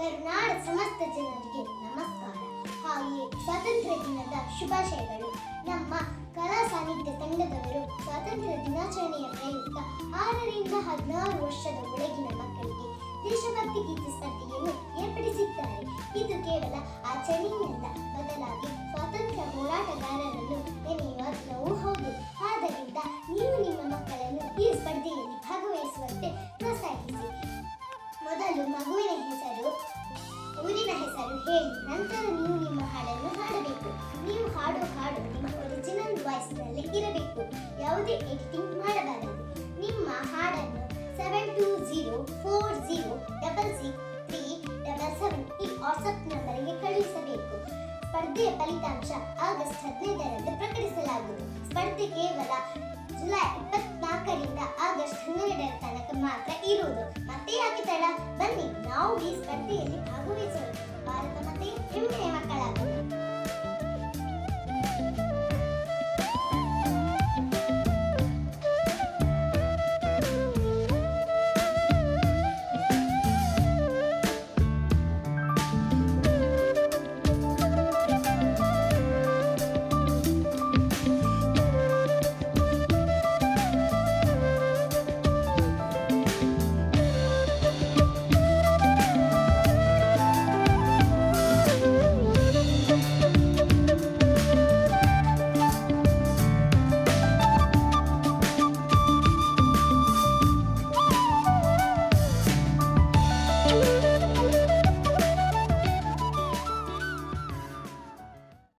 ಕರುನಾಡ ಸಮಸ್ತ ಜನರಿಗೆ ನಮಸ್ಕಾರ ಹಾಗೆಯೇ ಸ್ವಾತಂತ್ರ್ಯ ದಿನದ ಶುಭಾಶಯಗಳು ನಮ್ಮ ಕಲಾ ಸಾಹಿತ್ಯ ತಂಡದವರು ಸ್ವಾತಂತ್ರ್ಯ ದಿನಾಚರಣೆಯ ಪ್ರಯುಕ್ತ ಆರರಿಂದ ಹದಿನಾರು ವರ್ಷದ ಒಳಗಿನ ಮಕ್ಕಳಿಗೆ ದೇಶಭಕ್ತಿ ಗೀತೆ ಸ್ಪರ್ಧೆಯನ್ನು ಏರ್ಪಡಿಸಿದ್ದಾರೆ ಇದು ಕೇವಲ ಆಚರಣೆಯಲ್ಲ ಬದಲಾಗಿ ಸ್ವಾತಂತ್ರ್ಯ ಹೋರಾಟಗಾರರನ್ನು ನೆನೆಯುವ ದಿನವೂ ಹೌದು ಆದ್ದರಿಂದ ನೀವು ನಿಮ್ಮ ಮಕ್ಕಳನ್ನು ಈ ಸ್ಪರ್ಧೆಯಲ್ಲಿ ಭಾಗವಹಿಸುವಂತೆ ಪ್ರೋತ್ಸಾಹಿಸಿ ಮೊದಲು ಮಗುವಿನ ಹೆಸರು ಊರಿನ ಹೆಸರು ಹೇಳಿ ನಂತರ ನೀವು ನಿಮ್ಮ ಹಾಡನ್ನು ಹಾಡಬೇಕು ನೀವು ಹಾಡೋ ಹಾಡು ನಿಮ್ಮ ಒರಿಜಿನಲ್ ವಾಯ್ಸ್ನಲ್ಲಿ ಇರಬೇಕು ಯಾವುದೇ ಎಡಿಟಿಂಗ್ ಮಾಡಬಾರದು ನಿಮ್ಮ ಹಾಡನ್ನು seven two zero four zero double six three double seven ಈ ವಾಟ್ಸಪ್ ನಂಬರಿಗೆ ಕಳುಹಿಸಬೇಕು ಸ್ಪರ್ಧೆಯ ಫಲಿತಾಂಶ ಆಗಸ್ಟ್ ಹದಿನೈದರಂದು ಪ್ರಕಟಿಸಲಾಗುವುದು ಸ್ಪರ್ಧೆ ಕೇವಲ ಜುಲೈ ಇಪ್ಪತ್ನಾಲ್ಕರಿಂದ ಆಗಸ್ಟ್ ಹನ್ನೆರಡರ ತನಕ ಮಾತ್ರ ಇರುವುದು ಮತ್ತೆ ಯಾಕೆ ತಡ ಬನ್ನಿ ನಾವು ಈ ಸ್ಪರ್ಧೆಯಲ್ಲಿ ಭಾಗವಹಿಸೋಣ ಭಾರತ ಮತ್ತೆ ಹೆಮ್ಮೆಯ ಮಕ್ಕಳಾಗೋಣ